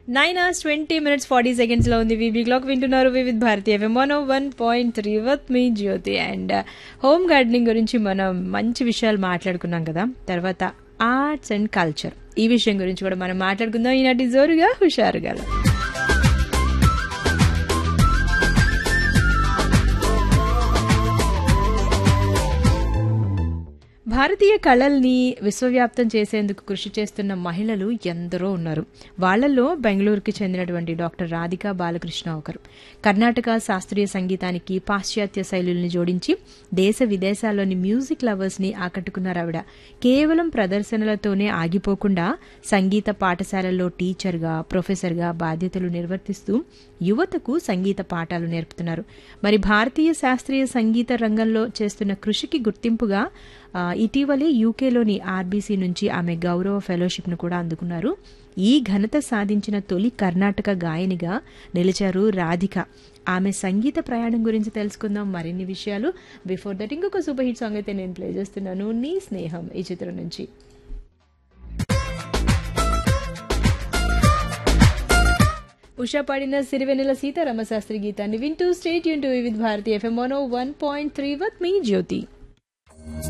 nine hours twenty minutes forty seconds లో ఉంది వీబీ క్లాక్ వింటున్నారు Vividh Bharati FM one one point three with me Jyothi and home gardening గురించి మనం మంచి విషయాలు మాట్లాడుకున్నాం కదా తర్వాత ఆర్ట్స్ అండ్ కల్చర్ ఈ విషయం గురించి కూడా మనం మాట్లాడుకుందాం ఈనాటి జోరుగా హుషారుగా భారతీయ కళల్ని విశ్వవ్యాప్తం చేసేందుకు కృషి చేస్తున్న మహిళలు ఎందరో ఉన్నారు వాళ్లలో బెంగళూరుకి చెందినటువంటి డాక్టర్ రాధికా బాలకృష్ణ ఒకరు కర్ణాటక శాస్త్రీయ సంగీతానికి పాశ్చాత్య శైలుల్ని జోడించి దేశ విదేశాల్లోని మ్యూజిక్ లవర్స్ ని ఆకట్టుకున్నారు ఆవిడ కేవలం ప్రదర్శనలతోనే ఆగిపోకుండా సంగీత పాఠశాలల్లో టీచర్గా ప్రొఫెసర్గా బాధ్యతలు నిర్వర్తిస్తూ యువతకు సంగీత పాఠాలు నేర్పుతున్నారు మరి భారతీయ శాస్త్రీయ సంగీత రంగంలో చేస్తున్న కృషికి గుర్తింపుగా ఇటీవలే యూకేలోని ఆర్బీసీ నుంచి ఆమె గౌరవ ఫెలోషిప్ను కూడా అందుకున్నారు ఈ ఘనత సాధించిన తొలి కర్ణాటక గాయనిగా నిలిచారు రాధిక ఆమె సంగీత ప్రయాణం గురించి తెలుసుకుందాం మరిన్ని విషయాలు బిఫోర్ దట్ ఇంకొక సూపర్ హిట్ సాంగ్ అయితే నేను ప్లే చేస్తున్నాను నీ స్నేహం ఈ చిత్రం నుంచి ఉషా పాడిన సిరివెన్నెల సీతారామ శాస్త్రి గీతాన్ని వింటూ స్టేట్ యూన్ to Vividh Bharati FM one point three with me Jyothi